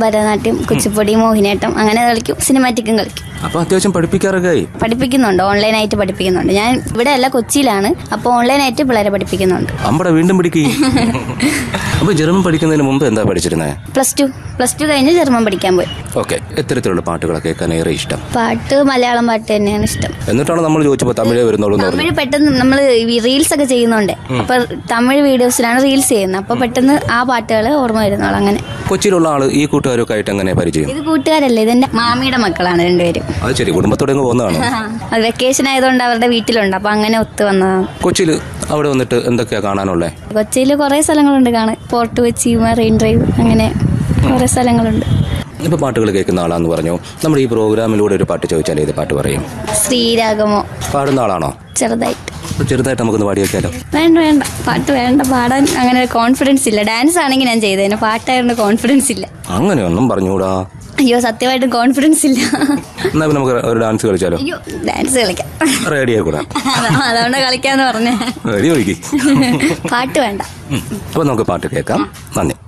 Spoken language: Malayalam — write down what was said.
ഭരതനാട്യം കുച്ചിപ്പൊടി മോഹിനിയാട്ടം അങ്ങനെ കളിക്കും സിനിമാറ്റിക്കും കളിക്കും അപ്പൊ അത്യാവശ്യം പഠിപ്പിക്കാറൊക്കെ ആയി പഠിപ്പിക്കുന്നുണ്ട് ഓൺലൈനായിട്ട് പഠിപ്പിക്കുന്നുണ്ട് ഞാൻ ഇവിടെ അല്ല കൊച്ചിയിലാണ് അപ്പോൾ ഓൺലൈനായിട്ട് പിള്ളേരെ പഠിപ്പിക്കുന്നുണ്ട് അമ്പടെ വീണ്ടും പഠിക്കുക അപ്പൊ ജർമ്മൻ പഠിക്കുന്നതിന് മുമ്പ് എന്താ പഠിച്ചിരുന്നത് പ്ലസ് ടു പ്ലസ് ടു കഴിഞ്ഞ് ജർമ്മൻ പഠിക്കാൻ പോയി ഓക്കെ എത്തരത്തിലുള്ള പാട്ടുകളൊക്കെ കേൾക്കാൻ ഏറെ ഇഷ്ടം പാട്ട് മലയാളം പാട്ട് തന്നെയാണ് ഇഷ്ടം എന്നിട്ടാണ് നമ്മൾ ചോദിച്ചപ്പോൾ തമിഴേ വരുന്നുള്ളൂ എന്ന് പറഞ്ഞു തമിഴ് പെട്ടെന്ന് നമ്മൾ റീൽസ് ഒക്കെ ചെയ്യുന്നുണ്ട് അപ്പൊ തമിഴ് വീഡിയോസിലാണ് റീൽസ് ചെയ്യുന്നത് അപ്പൊ പെട്ടെന്ന് ആ പാട്ടുകൾ ഓർമ്മ വരുന്നോളൂ അങ്ങനെ കൊച്ചിയിലുള്ള ആള് ഈ കൂട്ടുകാരൊക്കെ ആയിട്ട് എങ്ങനെ പരിചയം ഇത് കൂട്ടുകാരല്ലേ ഇതെന്റെ മാമിയുടെ മക്കളാണ് രണ്ടുപേരും അത് ശരി കുടുംബത്തോടെ അങ്ങ് പോകുന്നതാണ് അത് വെക്കേഷൻ ആയതുകൊണ്ട് അവരുടെ വീട്ടിലുണ്ട് അപ്പൊ അങ്ങനെ ഒത്തു വന്നതാണ് കൊച്ചിയിൽ അവിടെ വന്നിട്ട് എന്തൊക്കെയാ കാണാനുള്ളത് കൊച്ചിയിൽ കുറെ സ്ഥലങ്ങളുണ്ട് കാണാൻ പോർട്ട് കൊച്ചി മറൈൻ ഡ്രൈവ് അങ്ങനെ കുറെ സ്ഥലങ്ങളുണ്ട് ഇപ്പൊ പാട്ടുകൾ കേൾക്കുന്ന ആളാന്ന് പറഞ്ഞു നമ്മുടെ ഈ പ്രോഗ്രാമിലൂടെ ഒരു പാട്ട് ചോദിച്ചാൽ ഏത് പാട്ട് പറയും ശ്രീരാഗമോ പാടുന്ന ആളാണോ ചെറുതായിട്ട് അപ്പൊ ചെറുതായിട്ട് നമുക്കൊന്ന് പാടി വെക്കാലോ വേണ്ട വേണ്ട പാട്ട് വേണ്ട പാടാൻ അങ്ങനെ കോൺഫിഡൻസ് ഇല്ല ഡാൻസ് ആണെങ്കിൽ ഞാൻ ചെയ്തേനെ പാട്ടായിരുന്നു കോൺഫിഡൻസ് ഇല്ല അങ്ങനെയൊന്നും പറഞ്ഞുകൂടാ അയ്യോ സത്യമായിട്ടും കോൺഫിഡൻസ് ഇല്ല എന്നാ പിന്നെ നമുക്ക് ഒരു ഡാൻസ് കളിച്ചാലോ അയ്യോ ഡാൻസ് കളിക്കാം റെഡി ആയിക്കൂടാ അതാ- അതുകൊണ്ട് കളിക്കാന്ന് പറഞ്ഞേ റെഡി ഒഴുകി പാട്ട് വേണ്ട അപ്പൊ നമുക്ക് പാട്ട് കേൾക്കാം നന്ദി